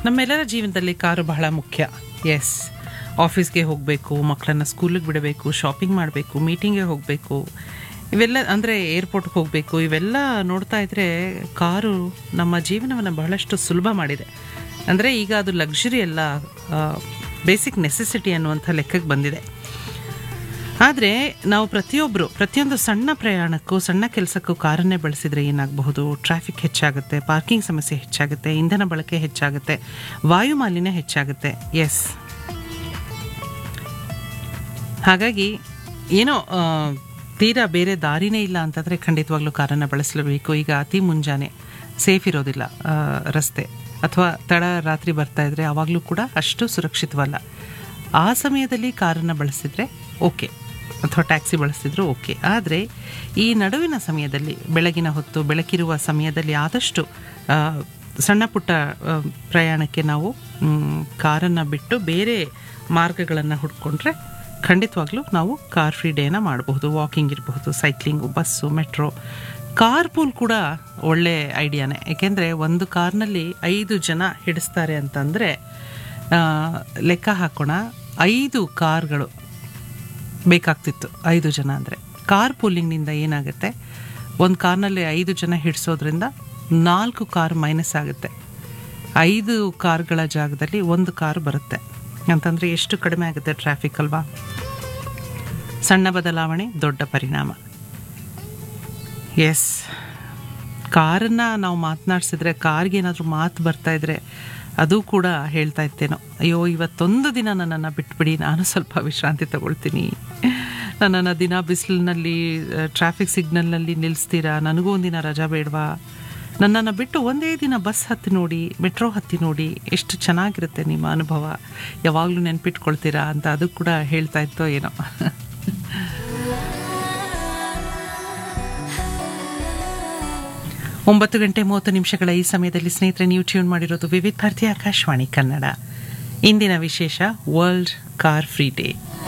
ನಮ್ಮೆಲ್ಲರ ಜೀವನದಲ್ಲಿ ಕಾರು ಬಹಳ ಮುಖ್ಯ ಎಸ್ ಆಫೀಸ್ಗೆ ಹೋಗಬೇಕು ಮಕ್ಕಳನ್ನ ಸ್ಕೂಲಿಗೆ ಬಿಡಬೇಕು ಶಾಪಿಂಗ್ ಮಾಡಬೇಕು ಮೀಟಿಂಗ್ಗೆ ಹೋಗಬೇಕು ಇವೆಲ್ಲ ಅಂದರೆ ಏರ್ಪೋರ್ಟ್ಗೆ ಹೋಗಬೇಕು ಇವೆಲ್ಲ ನೋಡ್ತಾ ಇದ್ದರೆ ಕಾರು ನಮ್ಮ ಜೀವನವನ್ನು ಬಹಳಷ್ಟು ಸುಲಭ ಮಾಡಿದೆ ಅಂದರೆ ಈಗ ಅದು ಲಕ್ಸುರಿ ಎಲ್ಲ ಬೇಸಿಕ್ ನೆಸೆಸಿಟಿ ಅನ್ನುವಂಥ ಲೆಕ್ಕಕ್ಕೆ ಬಂದಿದೆ ಆದರೆ ನಾವು ಪ್ರತಿಯೊಬ್ಬರು ಪ್ರತಿಯೊಂದು ಸಣ್ಣ ಪ್ರಯಾಣಕ್ಕೂ ಸಣ್ಣ ಕೆಲಸಕ್ಕೂ ಕಾರನ್ನೇ ಬಳಸಿದರೆ ಏನಾಗಬಹುದು ಟ್ರಾಫಿಕ್ ಹೆಚ್ಚಾಗುತ್ತೆ ಪಾರ್ಕಿಂಗ್ ಸಮಸ್ಯೆ ಹೆಚ್ಚಾಗುತ್ತೆ ಇಂಧನ ಬಳಕೆ ಹೆಚ್ಚಾಗುತ್ತೆ ವಾಯು ಮಾಲಿನ್ಯ ಹೆಚ್ಚಾಗುತ್ತೆ ಎಸ್ ಹಾಗಾಗಿ ಏನೋ ಆ, ತೀರಾ ಬೇರೆ ದಾರಿನೇ ಇಲ್ಲ ಅಂತಂದರೆ ಖಂಡಿತವಾಗ್ಲೂ ಕಾರನ್ನು ಬಳಸಲೇಬೇಕು ಈಗ ಅತಿ ಮುಂಜಾನೆ ಸೇಫ್ ಇರೋದಿಲ್ಲ ಆ, ರಸ್ತೆ ಅಥವಾ ತಡ ರಾತ್ರಿ ಬರ್ತಾ ಇದ್ರೆ ಆವಾಗಲೂ ಕೂಡ ಅಷ್ಟು ಸುರಕ್ಷಿತವಲ್ಲ ಆ ಸಮಯದಲ್ಲಿ ಕಾರನ್ನು ಬಳಸಿದರೆ ಓಕೆ ಅಥವಾ ಟ್ಯಾಕ್ಸಿ ಬಳಸ್ತಿದ್ರು ಓಕೆ ಆದರೆ ಈ ನಡುವಿನ ಸಮಯದಲ್ಲಿ ಬೆಳಗಿನ ಹೊತ್ತು ಬೆಳಕಿರುವ ಸಮಯದಲ್ಲಿ ಆದಷ್ಟು ಆ, ಸಣ್ಣ ಪುಟ್ಟ ಆ, ಪ್ರಯಾಣಕ್ಕೆ ನಾವು ಕಾರನ್ನು ಬಿಟ್ಟು ಬೇರೆ ಮಾರ್ಗಗಳನ್ನು ಹುಡ್ಕೊಂಡ್ರೆ ಖಂಡಿತವಾಗ್ಲೂ ನಾವು ಕಾರ್ ಫ್ರೀ ಡೇನ ಮಾಡಬಹುದು ವಾಕಿಂಗ್ ಇರಬಹುದು cycling bus metro car pool ಕೂಡ ಒಳ್ಳೆ ಐಡಿಯಾನೇ ಏಕೆಂದರೆ ಒಂದು ಕಾರ್ನಲ್ಲಿ ಐದು ಜನ ಹಿಡಿಸ್ತಾರೆ ಅಂತಂದರೆ ಲೆಕ್ಕ ಹಾಕೋಣ ಐದು ಕಾರ್ಗಳು ಬೇಕಾಗ್ತಿತ್ತು ಐದು ಜನ ಅಂದರೆ ಕಾರ್ ಪೂಲಿಂಗ್ನಿಂದ ಏನಾಗುತ್ತೆ ಒಂದು ಕಾರ್ನಲ್ಲಿ ಐದು ಜನ ಹಿಡಿಸೋದ್ರಿಂದ ನಾಲ್ಕು ಕಾರ್ ಮೈನಸ್ ಆಗುತ್ತೆ ಐದು ಕಾರ್ಗಳ ಜಾಗದಲ್ಲಿ ಒಂದು ಕಾರ್ ಬರುತ್ತೆ ಅಂತಂದರೆ ಎಷ್ಟು ಕಡಿಮೆ ಆಗುತ್ತೆ ಟ್ರಾಫಿಕ್ ಅಲ್ವಾ ಸಣ್ಣ ಬದಲಾವಣೆ ದೊಡ್ಡ ಪರಿಣಾಮ ಎಸ್ ಕಾರನ್ನು ನಾವು ಮಾತನಾಡಿಸಿದ್ರೆ ಕಾರ್ಗೆ ಏನಾದರೂ ಮಾತು ಬರ್ತಾ ಇದ್ರೆ ಅದು ಕೂಡ ಹೇಳ್ತಾ ಇರ್ತೇನೋ ಅಯ್ಯೋ ಇವತ್ತೊಂದು ದಿನ ನನ್ನನ್ನು ಬಿಟ್ಬಿಡಿ ನಾನು ಸ್ವಲ್ಪ ವಿಶ್ರಾಂತಿ ತಗೊಳ್ತೀನಿ ನನ್ನನ್ನು ದಿನ ಬಿಸಿಲಿನಲ್ಲಿ ಟ್ರಾಫಿಕ್ ಸಿಗ್ನಲ್ನಲ್ಲಿ ನಿಲ್ಲಿಸ್ತೀರಾ ನನಗೂ ಒಂದಿನ ರಜಾ ಬೇಡವಾ ನನ್ನನ್ನು ಬಿಟ್ಟು ಒಂದೇ ದಿನ ಬಸ್ ಹತ್ತಿ ನೋಡಿ ಮೆಟ್ರೋ ಹತ್ತಿ ನೋಡಿ ಎಷ್ಟು ಚೆನ್ನಾಗಿರುತ್ತೆ ನಿಮ್ಮ ಅನುಭವ ಯಾವಾಗಲೂ ನೆನ್ಪಿಟ್ಕೊಳ್ತೀರಾ ಅಂತ ಅದು ಕೂಡ ಹೇಳ್ತಾ ಇತ್ತೋ ಏನೋ ಒಂಬತ್ತು ಗಂಟೆ ಮೂವತ್ತು ನಿಮಿಷಗಳ ಈ ಸಮಯದಲ್ಲಿ ಸ್ನೇಹಿತರೆ ನೀವು ಟ್ಯೂನ್ ಮಾಡಿರೋದು ವಿವಿಧ ಭಾರತಿ ಆಕಾಶವಾಣಿ ಕನ್ನಡ ಇಂದಿನ ವಿಶೇಷ ವರ್ಲ್ಡ್ ಕಾರ್ ಫ್ರೀ ಡೇ